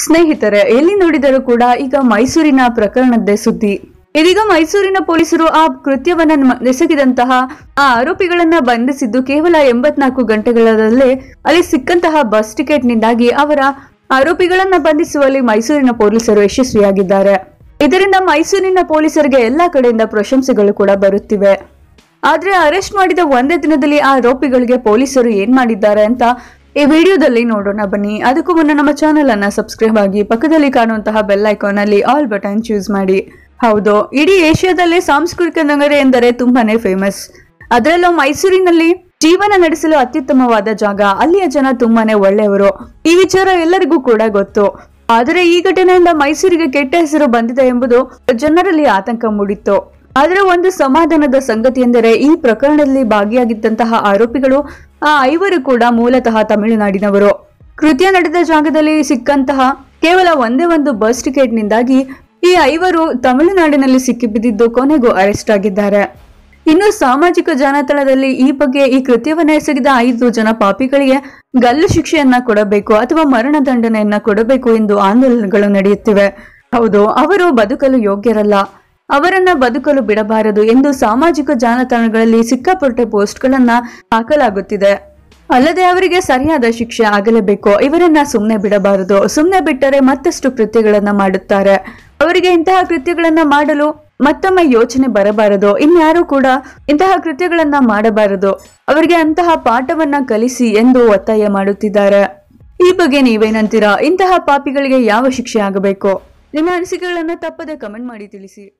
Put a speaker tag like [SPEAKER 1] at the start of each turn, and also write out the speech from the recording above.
[SPEAKER 1] ಸ್ನೇಹಿತರೆ ಎಲ್ಲಿ ನೋಡಿದರೂ ಕೂಡ ಈಗ ಮೈಸೂರಿನ ಪ್ರಕರಣದ್ದೇ ಸುದ್ದಿ ಇದೀಗ ಮೈಸೂರಿನ ಪೊಲೀಸರು ಆ ಕೃತ್ಯವನ್ನ ಮ- ಎಸಗಿದಂತಹ ಆ ಆರೋಪಿಗಳನ್ನ ಬಂಧಿಸಿದ್ದು ಕೇವಲ ಎಂಬತ್ನಾಲ್ಕು ಗಂಟೆಗಳಲ್ಲೇ ಅಲ್ಲಿ ಸಿಕ್ಕಂತಹ ಬಸ್ ಟಿಕೆಟ್ನಿಂದಾಗಿ ಅವರ ಆರೋಪಿಗಳನ್ನ ಬಂಧಿಸುವಲ್ಲಿ ಮೈಸೂರಿನ ಪೊಲೀಸರು ಯಶಸ್ವಿಯಾಗಿದ್ದಾರೆ ಇದರಿಂದ ಮೈಸೂರಿನ ಪೊಲೀಸರಿಗೆ ಎಲ್ಲಾ ಕಡೆಯಿಂದ ಪ್ರಶಂಸೆಗಳು ಕೂಡ ಬರುತ್ತಿವೆ ಆದ್ರೆ ಅರೆಸ್ಟ್ ಮಾಡಿದ ಒಂದೇ ದಿನದಲ್ಲಿ ಆ ಆರೋಪಿಗಳಿಗೆ ಪೊಲೀಸರು ಏನ್ ಮಾಡಿದ್ದಾರೆ ಅಂತ ಈ ವಿಡಿಯೋದಲ್ಲಿ ನೋಡೋಣ ಬನ್ನಿ ಅದಕ್ಕೂ ಮುನ್ನ ನಮ್ಮ ಚಾನೆಲ್ ಅನ್ನ ಸಬ್ಸ್ಕ್ರೈಬ್ ಆಗಿ ಪಕ್ಕದಲ್ಲಿ ಕಾಣುವಂತಹ ಬೆಲ್ ಐಕಾನ್ ಅಲ್ಲಿ ಆಲ್ ಬಟನ್ ಚೂಸ್ ಮಾಡಿ ಹೌದು ಇಡೀ ಏಷ್ಯಾದಲ್ಲೇ ಸಾಂಸ್ಕೃತಿಕ ನಗರ ಎಂದರೆ ತುಂಬಾನೇ ಫೇಮಸ್ ಅದರಲ್ಲೂ ಮೈಸೂರಿನಲ್ಲಿ ಜೀವನ ನಡೆಸಲು ಅತ್ಯುತ್ತಮವಾದ ಜಾಗ ಅಲ್ಲಿಯ ಜನ ತುಂಬಾನೇ ಒಳ್ಳೆಯವರು ಈ ವಿಚಾರ ಎಲ್ಲರಿಗೂ ಕೂಡ ಗೊತ್ತು ಆದರೆ ಈ ಘಟನೆಯಿಂದ ಮೈಸೂರಿಗೆ ಕೆಟ್ಟ ಹೆಸರು ಬಂದಿದೆ ಎಂಬುದು ಜನರಲ್ಲಿ ಆತಂಕ ಮೂಡಿತ್ತು ಆದರೆ ಒಂದು ಸಮಾಧಾನದ ಸಂಗತಿ ಎಂದರೆ ಈ ಪ್ರಕರಣದಲ್ಲಿ ಭಾಗಿಯಾಗಿದ್ದಂತಹ ಆರೋಪಿಗಳು ಆ ಐವರು ಕೂಡ ಮೂಲತಃ ತಮಿಳುನಾಡಿನವರು ಕೃತ್ಯ ನಡೆದ ಜಾಗದಲ್ಲಿ ಸಿಕ್ಕಂತಹ ಕೇವಲ ಒಂದೇ ಒಂದು ಬಸ್ ಟಿಕೆಟ್ನಿಂದಾಗಿ ಈ ಐವರು ತಮಿಳುನಾಡಿನಲ್ಲಿ ಸಿಕ್ಕಿಬಿದ್ದಿದ್ದು ಕೊನೆಗೂ ಅರೆಸ್ಟ್ ಆಗಿದ್ದಾರೆ ಇನ್ನು ಸಾಮಾಜಿಕ ಜಾಲತಾಣದಲ್ಲಿ ಈ ಬಗ್ಗೆ ಈ ಕೃತ್ಯವನ್ನ ಎಸಗಿದ ಐದು ಜನ ಪಾಪಿಗಳಿಗೆ ಗಲ್ಲು ಶಿಕ್ಷೆಯನ್ನ ಕೊಡಬೇಕು ಅಥವಾ ಮರಣದಂಡನೆಯನ್ನ ಕೊಡಬೇಕು ಎಂದು ಆಂದೋಲನಗಳು ನಡೆಯುತ್ತಿವೆ ಹೌದು ಅವರು ಬದುಕಲು ಯೋಗ್ಯರಲ್ಲ ಅವರನ್ನ ಬದುಕಲು ಬಿಡಬಾರದು ಎಂದು ಸಾಮಾಜಿಕ ಜಾಲತಾಣಗಳಲ್ಲಿ ಸಿಕ್ಕಾಪಟ್ಟೆ ಪೋಸ್ಟ್ಗಳನ್ನ ಹಾಕಲಾಗುತ್ತಿದೆ ಅಲ್ಲದೆ ಅವರಿಗೆ ಸರಿಯಾದ ಶಿಕ್ಷೆ ಆಗಲೇಬೇಕು ಇವರನ್ನ ಸುಮ್ಮನೆ ಬಿಡಬಾರದು ಸುಮ್ಮನೆ ಬಿಟ್ಟರೆ ಮತ್ತಷ್ಟು ಕೃತ್ಯಗಳನ್ನ ಮಾಡುತ್ತಾರೆ ಅವರಿಗೆ ಇಂತಹ ಕೃತ್ಯಗಳನ್ನ ಮಾಡಲು ಮತ್ತೊಮ್ಮೆ ಯೋಚನೆ ಬರಬಾರದು ಇನ್ಯಾರೂ ಕೂಡ ಇಂತಹ ಕೃತ್ಯಗಳನ್ನ ಮಾಡಬಾರದು ಅವರಿಗೆ ಅಂತಹ ಪಾಠವನ್ನ ಕಲಿಸಿ ಎಂದು ಒತ್ತಾಯ ಮಾಡುತ್ತಿದ್ದಾರೆ ಈ ಬಗ್ಗೆ ನೀವೇನಂತೀರಾ ಇಂತಹ ಪಾಪಿಗಳಿಗೆ ಯಾವ ಶಿಕ್ಷೆ ಆಗಬೇಕು ನಿಮ್ಮ ಅನಿಸಿಕೆಗಳನ್ನ ತಪ್ಪದೆ ಕಮೆಂಟ್ ಮಾಡಿ ತಿಳಿಸಿ